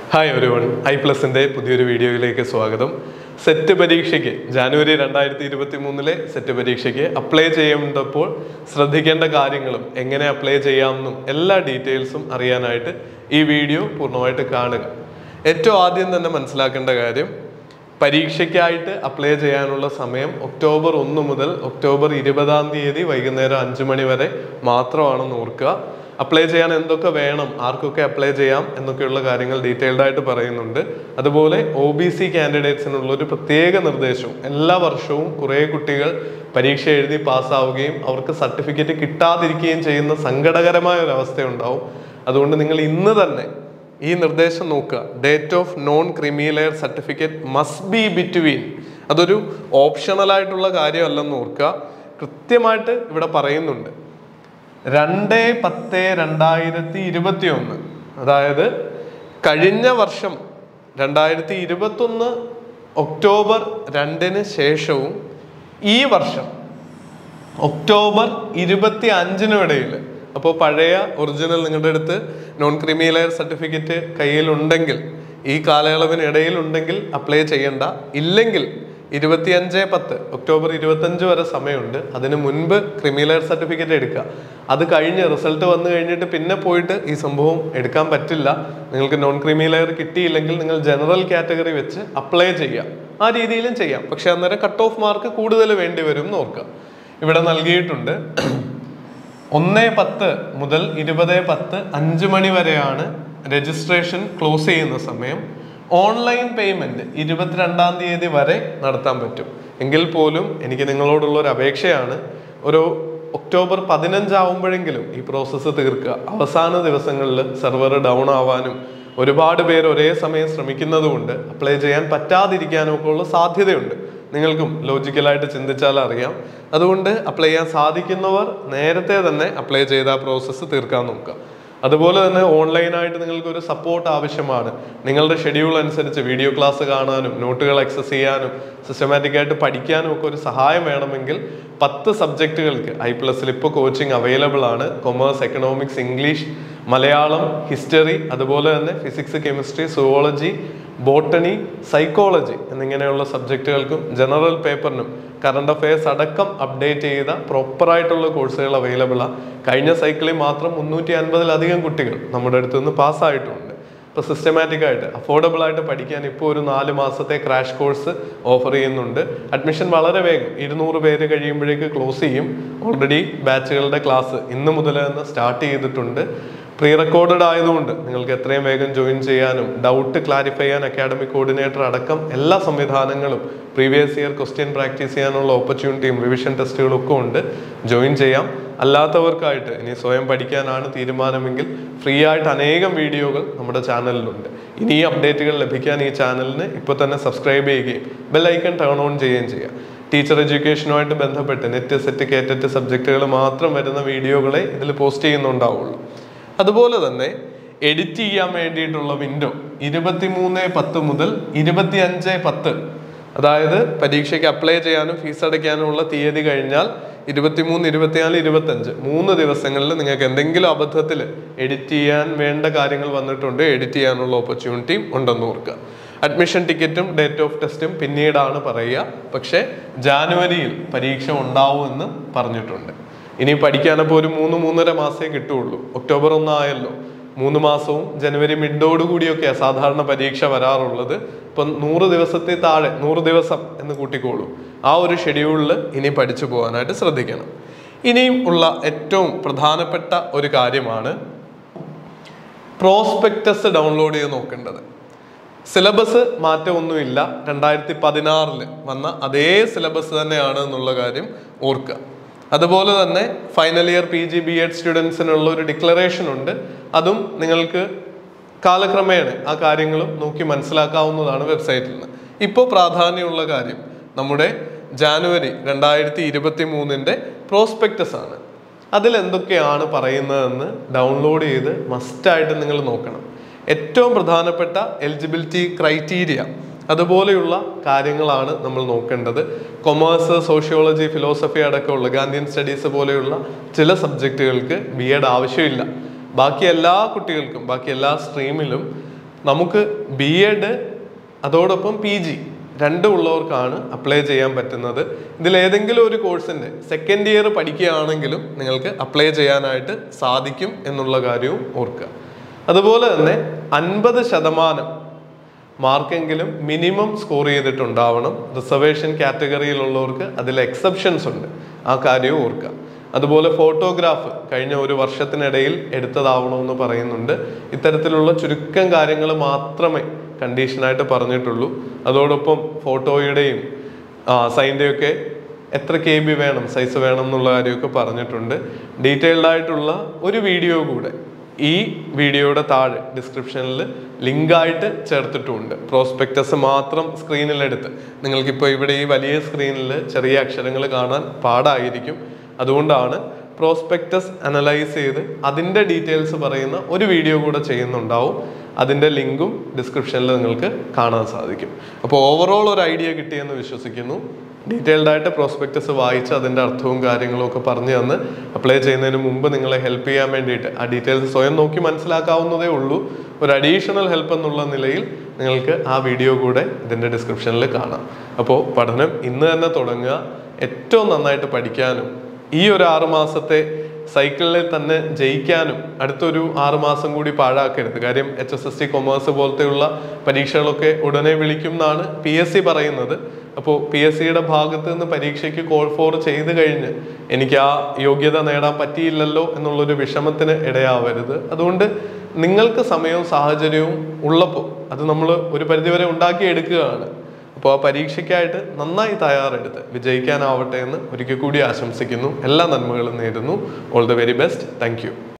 hi ഒരു one I പ്ലസിന്റെ പുതിയൊരു വീഡിയോയിലേക്ക് സ്വാഗതം സെറ്റ് പരീക്ഷയ്ക്ക് ജാനുവരി രണ്ടായിരത്തി ഇരുപത്തി മൂന്നിലെ സെറ്റ് പരീക്ഷയ്ക്ക് അപ്ലൈ ചെയ്യേണ്ടപ്പോൾ ശ്രദ്ധിക്കേണ്ട കാര്യങ്ങളും എങ്ങനെ അപ്ലൈ ചെയ്യാമെന്നും എല്ലാ ഡീറ്റെയിൽസും അറിയാനായിട്ട് ഈ വീഡിയോ പൂർണ്ണമായിട്ട് കാണുക ഏറ്റവും ആദ്യം തന്നെ മനസ്സിലാക്കേണ്ട കാര്യം പരീക്ഷയ്ക്കായിട്ട് അപ്ലൈ ചെയ്യാനുള്ള സമയം ഒക്ടോബർ ഒന്ന് മുതൽ ഒക്ടോബർ ഇരുപതാം തീയതി വൈകുന്നേരം അഞ്ച് മണി വരെ മാത്രമാണെന്ന് ഓർക്കുക അപ്ലൈ ചെയ്യാൻ എന്തൊക്കെ വേണം ആർക്കൊക്കെ അപ്ലൈ ചെയ്യാം എന്നൊക്കെയുള്ള കാര്യങ്ങൾ ഡീറ്റെയിൽഡ് ആയിട്ട് പറയുന്നുണ്ട് അതുപോലെ ഒ ബി സി കാൻഡിഡേറ്റ്സിനുള്ള ഒരു പ്രത്യേക നിർദ്ദേശവും എല്ലാ വർഷവും കുറേ കുട്ടികൾ പരീക്ഷ എഴുതി പാസ്സാവുകയും അവർക്ക് സർട്ടിഫിക്കറ്റ് കിട്ടാതിരിക്കുകയും ചെയ്യുന്ന സങ്കടകരമായ ഒരു അവസ്ഥയുണ്ടാവും അതുകൊണ്ട് നിങ്ങൾ ഇന്ന് തന്നെ ഈ നിർദ്ദേശം നോക്കുക date of non creamy layer certificate must be between അതൊരു ഓപ്ഷണൽ ആയിട്ടുള്ള കാര്യമല്ലെന്ന് ഓർക്കുക കൃത്യമായിട്ട് ഇവിടെ പറയുന്നുണ്ട് രണ്ട് പത്ത് രണ്ടായിരത്തി ഇരുപത്തി ഒന്ന് അതായത് കഴിഞ്ഞ വർഷം രണ്ടായിരത്തി ഇരുപത്തൊന്ന് ഒക്ടോബർ രണ്ടിന് ശേഷവും ഈ വർഷം ഒക്ടോബർ ഇരുപത്തി അഞ്ചിനും ഇടയിൽ അപ്പോൾ പഴയ ഒറിജിനൽ നിങ്ങളുടെ അടുത്ത് നോൺ ക്രിമി ലെയർ സർട്ടിഫിക്കറ്റ് കയ്യിലുണ്ടെങ്കിൽ ഈ കാലയളവിനിടയിൽ ഉണ്ടെങ്കിൽ അപ്ലൈ ചെയ്യണ്ട ഇല്ലെങ്കിൽ ഇരുപത്തിയഞ്ച് പത്ത് ഒക്ടോബർ ഇരുപത്തഞ്ച് വരെ സമയമുണ്ട് അതിന് മുൻപ് ക്രിമി ലെയർ സർട്ടിഫിക്കറ്റ് എടുക്കുക അത് കഴിഞ്ഞ് റിസൾട്ട് വന്നു കഴിഞ്ഞിട്ട് പിന്നെ പോയിട്ട് ഈ സംഭവം എടുക്കാൻ പറ്റില്ല നിങ്ങൾക്ക് നോൺ ക്രിമി ലെയർ കിട്ടിയില്ലെങ്കിൽ നിങ്ങൾ ജനറൽ കാറ്റഗറി വെച്ച് അപ്ലൈ ചെയ്യാം ആ രീതിയിലും ചെയ്യാം പക്ഷെ അന്നേരം കട്ട് ഓഫ് മാർക്ക് കൂടുതൽ വേണ്ടി വരും എന്ന് ഓർക്കുക ഇവിടെ നൽകിയിട്ടുണ്ട് ഒന്ന് പത്ത് മുതൽ ഇരുപത് പത്ത് അഞ്ച് മണി വരെയാണ് രജിസ്ട്രേഷൻ ക്ലോസ് ചെയ്യുന്ന സമയം ഓൺലൈൻ പേയ്മെന്റ് ഇരുപത്തിരണ്ടാം തീയതി വരെ നടത്താൻ പറ്റും എങ്കിൽ പോലും എനിക്ക് നിങ്ങളോടുള്ള ഒരു അപേക്ഷയാണ് ഒരു ഒക്ടോബർ പതിനഞ്ചാവുമ്പോഴെങ്കിലും ഈ പ്രോസസ്സ് തീർക്കുക അവസാന ദിവസങ്ങളിൽ സെർവർ ഡൗൺ ആവാനും ഒരുപാട് പേര് ഒരേ സമയം ശ്രമിക്കുന്നത് കൊണ്ട് അപ്ലൈ ചെയ്യാൻ പറ്റാതിരിക്കാനും ഒക്കെ ഉള്ള സാധ്യതയുണ്ട് നിങ്ങൾക്കും ലോജിക്കലായിട്ട് ചിന്തിച്ചാൽ അറിയാം അതുകൊണ്ട് അപ്ലൈ ചെയ്യാൻ സാധിക്കുന്നവർ നേരത്തെ തന്നെ അപ്ലൈ ചെയ്ത ആ പ്രോസസ്സ് തീർക്കാൻ നോക്കുക അതുപോലെ തന്നെ ഓൺലൈനായിട്ട് നിങ്ങൾക്ക് ഒരു സപ്പോർട്ട് ആവശ്യമാണ് നിങ്ങളുടെ ഷെഡ്യൂൾ അനുസരിച്ച് വീഡിയോ ക്ലാസ് കാണാനും നോട്ടുകൾ ആക്സസ് ചെയ്യാനും സിസ്റ്റമാറ്റിക് ആയിട്ട് പഠിക്കാനും ഒക്കെ ഒരു സഹായം വേണമെങ്കിൽ പത്ത് സബ്ജക്റ്റുകൾക്ക് ഐ പ്ലസിൽ ഇപ്പോൾ കോച്ചിങ് അവൈലബിൾ ആണ് commerce economics English Malayalam history അതുപോലെ തന്നെ physics chemistry zoology botany psychology എന്നിങ്ങനെയുള്ള സബ്ജക്റ്റുകൾക്കും ജനറൽ പേപ്പറിനും കറണ്ട് അഫയേഴ്സ് അടക്കം അപ്ഡേറ്റ് ചെയ്ത പ്രോപ്പറായിട്ടുള്ള കോഴ്സുകൾ അവൈലബിൾ ആണ് കഴിഞ്ഞ സൈക്കിളിൽ മാത്രം മുന്നൂറ്റി അൻപതിലധികം കുട്ടികൾ നമ്മുടെ അടുത്ത് നിന്ന് പാസ്സായിട്ടുണ്ട് ഇപ്പോൾ സിസ്റ്റമാറ്റിക് ആയിട്ട് അഫോർഡബിൾ ആയിട്ട് പഠിക്കാൻ ഇപ്പോൾ ഒരു നാല് മാസത്തെ ക്രാഷ് കോഴ്സ് ഓഫർ ചെയ്യുന്നുണ്ട് അഡ്മിഷൻ വളരെ വേഗം ഇരുന്നൂറ് പേര് കഴിയുമ്പോഴേക്ക് ക്ലോസ് ചെയ്യും ഓൾറെഡി ബാച്ചുകളുടെ ക്ലാസ് ഇന്ന് മുതൽ തന്നെ സ്റ്റാർട്ട് ചെയ്തിട്ടുണ്ട് പ്രീ റെക്കോർഡഡ് ആയതുകൊണ്ട് നിങ്ങൾക്ക് എത്രയും വേഗം ജോയിൻ ചെയ്യാനും ഡൗട്ട് ക്ലാരിഫൈ ചെയ്യാൻ അക്കാഡമിക് കോർഡിനേറ്റർ അടക്കം എല്ലാ സംവിധാനങ്ങളും പ്രീവിയസ് ഇയർ ക്വസ്റ്റ്യൻ പ്രാക്ടീസ് ചെയ്യാനുള്ള ഓപ്പർച്യൂണിറ്റിയും റിവിഷൻ ടെസ്റ്റുകളും ഒക്കെ ഉണ്ട് ജോയിൻ ചെയ്യാം അല്ലാത്തവർക്കായിട്ട് ഇനി സ്വയം പഠിക്കാനാണ് തീരുമാനമെങ്കിൽ ഫ്രീ ആയിട്ട് അനേകം വീഡിയോകൾ നമ്മുടെ ചാനലിലുണ്ട് ഇനി ഈ അപ്ഡേറ്റുകൾ ലഭിക്കാൻ ഈ ചാനലിന് ഇപ്പോൾ തന്നെ സബ്സ്ക്രൈബ് ചെയ്യുകയും ബെല്ലൈക്കൺ ടേൺ ഓൺ ചെയ്യുകയും ചെയ്യുക ടീച്ചർ എഡ്യൂക്കേഷനുമായിട്ട് ബന്ധപ്പെട്ട് നെറ്റ് സെറ്റ് കേറ്ററ്റ് സബ്ജക്റ്റുകൾ മാത്രം വരുന്ന വീഡിയോകളെ ഇതിൽ പോസ്റ്റ് ചെയ്യുന്നുണ്ടാവുള്ളൂ അതുപോലെ തന്നെ എഡിറ്റ് ചെയ്യാൻ വേണ്ടിയിട്ടുള്ള വിൻഡോ ഇരുപത്തിമൂന്ന് പത്ത് മുതൽ ഇരുപത്തി അഞ്ച് പത്ത് അതായത് പരീക്ഷയ്ക്ക് അപ്ലൈ ചെയ്യാനും ഫീസ് അടയ്ക്കാനുമുള്ള തീയതി കഴിഞ്ഞാൽ ഇരുപത്തിമൂന്ന് ഇരുപത്തിനാല് ഇരുപത്തഞ്ച് മൂന്ന് ദിവസങ്ങളിൽ നിങ്ങൾക്ക് എന്തെങ്കിലും അബദ്ധത്തിൽ എഡിറ്റ് ചെയ്യാൻ വേണ്ട കാര്യങ്ങൾ വന്നിട്ടുണ്ട് എഡിറ്റ് ചെയ്യാനുള്ള ഓപ്പർച്യൂണിറ്റിയും ഉണ്ടെന്ന് ഓർക്കുക അഡ്മിഷൻ ടിക്കറ്റും ഡേറ്റ് ഓഫ് ടെസ്റ്റും പിന്നീടാണ് പറയുക പക്ഷേ ജാനുവരിയിൽ പരീക്ഷ ഉണ്ടാവുമെന്ന് പറഞ്ഞിട്ടുണ്ട് ഇനി പഠിക്കാനപ്പോൾ ഒരു മൂന്ന് മൂന്നര മാസമേ കിട്ടുള്ളൂ ഒക്ടോബർ ഒന്നായല്ലോ മൂന്ന് മാസവും ജനുവരി മിഡോട് കൂടിയൊക്കെയാണ് സാധാരണ പരീക്ഷ വരാറുള്ളത് ഇപ്പം നൂറ് ദിവസത്തെ താഴെ നൂറ് ദിവസം എന്ന് കൂട്ടിക്കോളൂ ആ ഒരു ഷെഡ്യൂളിൽ ഇനി പഠിച്ചു പോകാനായിട്ട് ശ്രദ്ധിക്കണം ഇനിയും ഉള്ള ഏറ്റവും പ്രധാനപ്പെട്ട ഒരു കാര്യമാണ് പ്രോസ്പെക്ടസ് ഡൗൺലോഡ് ചെയ്ത് നോക്കേണ്ടത് സിലബസ് മാറ്റമൊന്നുമില്ല രണ്ടായിരത്തി പതിനാറിൽ വന്ന അതേ സിലബസ് തന്നെയാണ് എന്നുള്ള കാര്യം ഓർക്കുക അതുപോലെ തന്നെ final year P G B Ed സ്റ്റുഡൻസിനുള്ള ഒരു ഡിക്ലറേഷൻ ഉണ്ട് അതും നിങ്ങൾക്ക് കാലക്രമേണ ആ കാര്യങ്ങളും നോക്കി മനസ്സിലാക്കാവുന്നതാണ് വെബ്സൈറ്റിൽ നിന്ന് ഇപ്പോൾ പ്രാധാന്യമുള്ള കാര്യം നമ്മുടെ ജാനുവരി രണ്ടായിരത്തി ഇരുപത്തി മൂന്നിൻ്റെ പ്രോസ്പെക്ടസ് ആണ് അതിൽ എന്തൊക്കെയാണ് പറയുന്നതെന്ന് ഡൗൺലോഡ് ചെയ്ത് മസ്റ്റായിട്ട് നിങ്ങൾ നോക്കണം ഏറ്റവും പ്രധാനപ്പെട്ട എലിജിബിലിറ്റി ക്രൈറ്റീരിയ അതുപോലെയുള്ള കാര്യങ്ങളാണ് നമ്മൾ നോക്കേണ്ടത് കൊമേഴ്സ് സോഷ്യോളജി ഫിലോസഫി അടക്കമുള്ള ഗാന്ധിയൻ സ്റ്റഡീസ് പോലെയുള്ള ചില സബ്ജക്റ്റുകൾക്ക് ബി എഡ് ആവശ്യമില്ല ബാക്കി എല്ലാ കുട്ടികൾക്കും ബാക്കി എല്ലാ സ്ട്രീമിലും നമുക്ക് ബി എഡ് അതോടൊപ്പം പി ജി രണ്ടും ഉള്ളവർക്കാണ് അപ്ലൈ ചെയ്യാൻ പറ്റുന്നത് ഇതിൽ ഏതെങ്കിലും ഒരു കോഴ്സിന്റെ സെക്കൻഡ് ഇയർ പഠിക്കുകയാണെങ്കിലും നിങ്ങൾക്ക് അപ്ലൈ ചെയ്യാനായിട്ട് സാധിക്കും എന്നുള്ള കാര്യവും ഓർക്കുക അതുപോലെ തന്നെ അൻപത് ശതമാനം മാർക്കെങ്കിലും മിനിമം സ്കോർ ചെയ്തിട്ടുണ്ടാവണം റിസർവേഷൻ കാറ്റഗറിയിലുള്ളവർക്ക് അതിൽ എക്സെപ്ഷൻസ് ഉണ്ട് ആ കാര്യവും ഓർക്കുക അതുപോലെ ഫോട്ടോഗ്രാഫ് കഴിഞ്ഞ ഒരു വർഷത്തിനിടയിൽ എടുത്തതാവണമെന്ന് പറയുന്നുണ്ട് ഇത്തരത്തിലുള്ള ചുരുക്കം കാര്യങ്ങൾ മാത്രമേ കണ്ടീഷനായിട്ട് പറഞ്ഞിട്ടുള്ളൂ അതോടൊപ്പം ഫോട്ടോയുടെയും സൈൻ്റെയും ഒക്കെ എത്ര കെ ബി വേണം സൈസ് വേണം എന്നുള്ള കാര്യമൊക്കെ പറഞ്ഞിട്ടുണ്ട് ഡീറ്റെയിൽഡ് ആയിട്ടുള്ള ഒരു വീഡിയോ കൂടെ ഈ വീഡിയോയുടെ താഴെ ഡിസ്ക്രിപ്ഷനിൽ ലിങ്കായിട്ട് ചേർത്തിട്ടുമുണ്ട് പ്രോസ്പെക്ടസ് മാത്രം സ്ക്രീനിലെടുത്ത് നിങ്ങൾക്കിപ്പോൾ ഇവിടെ ഈ വലിയ സ്ക്രീനിൽ ചെറിയ അക്ഷരങ്ങൾ കാണാൻ പാടായിരിക്കും അതുകൊണ്ടാണ് പ്രോസ്പെക്ടസ് അനലൈസ് ചെയ്ത് അതിൻ്റെ ഡീറ്റെയിൽസ് പറയുന്ന ഒരു വീഡിയോ കൂടെ ചെയ്യുന്നുണ്ടാവും അതിൻ്റെ ലിങ്കും ഡിസ്ക്രിപ്ഷനിൽ നിങ്ങൾക്ക് കാണാൻ സാധിക്കും അപ്പോൾ ഓവറോൾ ഒരു ഐഡിയ കിട്ടിയെന്ന് വിശ്വസിക്കുന്നു ഡീറ്റെയിൽഡ് ആയിട്ട് പ്രോസ്പെക്ടസ് വായിച്ച് അതിൻ്റെ അർത്ഥവും കാര്യങ്ങളും ഒക്കെ പറഞ്ഞു തന്ന് അപ്ലൈ ചെയ്യുന്നതിന് മുമ്പ് നിങ്ങളെ ഹെൽപ്പ് ചെയ്യാൻ വേണ്ടിയിട്ട് ആ ഡീറ്റെയിൽസ് സ്വയം നോക്കി മനസ്സിലാക്കാവുന്നതേ ഉള്ളൂ ഒരു അഡീഷണൽ ഹെൽപ്പ് എന്നുള്ള നിലയിൽ നിങ്ങൾക്ക് ആ വീഡിയോ കൂടെ ഇതിൻ്റെ ഡിസ്ക്രിപ്ഷനിൽ കാണാം അപ്പോൾ പഠനം ഇന്ന് തന്നെ തുടങ്ങുക ഏറ്റവും നന്നായിട്ട് പഠിക്കാനും ഈ ഒരു ആറ് മാസത്തെ സൈക്കിളിൽ തന്നെ ജയിക്കാനും അടുത്തൊരു ആറ് മാസം കൂടി പാഴാക്കരുത് കാര്യം H S S T commerce പോലത്തെയുള്ള പരീക്ഷകളൊക്കെ ഉടനെ വിളിക്കും എന്നാണ് പി എസ് സി പറയുന്നത് അപ്പോൾ പി എസ് സിയുടെ ഭാഗത്ത് നിന്ന് പരീക്ഷയ്ക്ക് കോൾ ഫോർ ചെയ്ത് കഴിഞ്ഞ് എനിക്ക് ആ യോഗ്യത നേടാൻ പറ്റിയില്ലല്ലോ എന്നുള്ളൊരു വിഷമത്തിന് ഇടയാവരുത് അതുകൊണ്ട് നിങ്ങൾക്ക് സമയവും സാഹചര്യവും ഉള്ളപ്പോൾ അത് നമ്മൾ ഒരു പരിധിവരെ ഉണ്ടാക്കിയെടുക്കുകയാണ് അപ്പോൾ ആ പരീക്ഷയ്ക്കായിട്ട് നന്നായി തയ്യാറെടുത്ത് വിജയിക്കാനാവട്ടെ എന്ന് ഒരിക്കൽ കൂടി ആശംസിക്കുന്നു എല്ലാ നന്മകളും നേരുന്നു all the very best thank